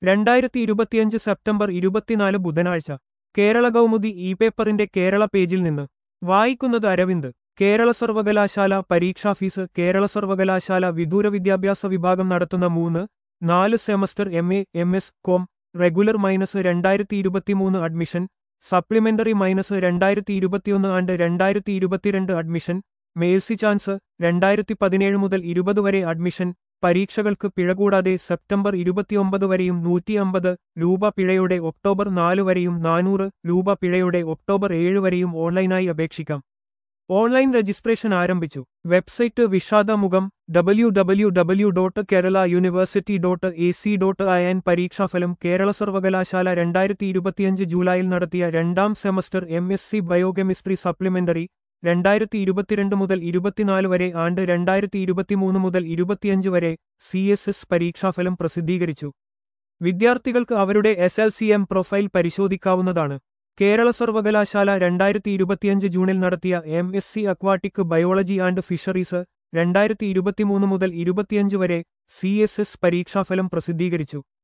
രണ്ടായിരത്തി ഇരുപത്തിയഞ്ച് സെപ്റ്റംബർ ഇരുപത്തിനാല് ബുധനാഴ്ച കേരള കൗമുദി ഇ പേപ്പറിന്റെ കേരള പേജിൽ നിന്ന് വായിക്കുന്നത് അരവിന്ദ് കേരള സർവകലാശാല പരീക്ഷാ ഫീസ് കേരള സർവകലാശാല വിദൂര വിദ്യാഭ്യാസ വിഭാഗം നടത്തുന്ന മൂന്ന് നാല് semester M A M S com regular minus രണ്ടായിരത്തി ഇരുപത്തിമൂന്ന് അഡ്മിഷൻ സപ്ലിമെന്ററി മൈനസ് രണ്ടായിരത്തി ഇരുപത്തിയൊന്ന് ആണ്ട് രണ്ടായിരത്തി ഇരുപത്തിരണ്ട് അഡ്മിഷൻ മേൽസി ചാൻസ് രണ്ടായിരത്തി പതിനേഴ് മുതൽ ഇരുപത് വരെ അഡ്മിഷൻ പരീക്ഷകൾക്ക് പിഴ കൂടാതെ സെപ്റ്റംബർ ഇരുപത്തിയൊമ്പത് വരെയും നൂറ്റി അമ്പത് രൂപ പിഴയുടെ ഒക്ടോബർ നാല് വരെയും നാനൂറ് രൂപ പിഴയുടെ ഒക്ടോബർ ഏഴ് വരെയും ഓൺലൈനായി അപേക്ഷിക്കാം ഓൺലൈൻ രജിസ്ട്രേഷൻ ആരംഭിച്ചു വെബ്സൈറ്റ് വിഷാദമുഖം W W W dot Kerala university dot A C dot I N പരീക്ഷാഫലം കേരള സർവകലാശാല രണ്ടായിരത്തി ഇരുപത്തിയഞ്ച് ജൂലൈയിൽ നടത്തിയ രണ്ടാം semester M S C biochemistry supplementary രണ്ടായിരത്തി ഇരുപത്തിരണ്ട് മുതൽ ഇരുപത്തിനാല് വരെ ആണ്ട് രണ്ടായിരത്തി ഇരുപത്തിമൂന്ന് മുതൽ ഇരുപത്തിയഞ്ച് വരെ സി എസ് എസ് പരീക്ഷാഫലം പ്രസിദ്ധീകരിച്ചു വിദ്യാർത്ഥികൾക്ക് അവരുടെ S L C M profile പരിശോധിക്കാവുന്നതാണ് കേരള സർവകലാശാല രണ്ടായിരത്തി ഇരുപത്തിയഞ്ച് ജൂണിൽ നടത്തിയ M S C aquatic biology and fisheries രണ്ടായിരത്തി ഇരുപത്തിമൂന്ന് മുതൽ ഇരുപത്തിയഞ്ച് വരെ സി എസ് എസ് പരീക്ഷാഫലം പ്രസിദ്ധീകരിച്ചു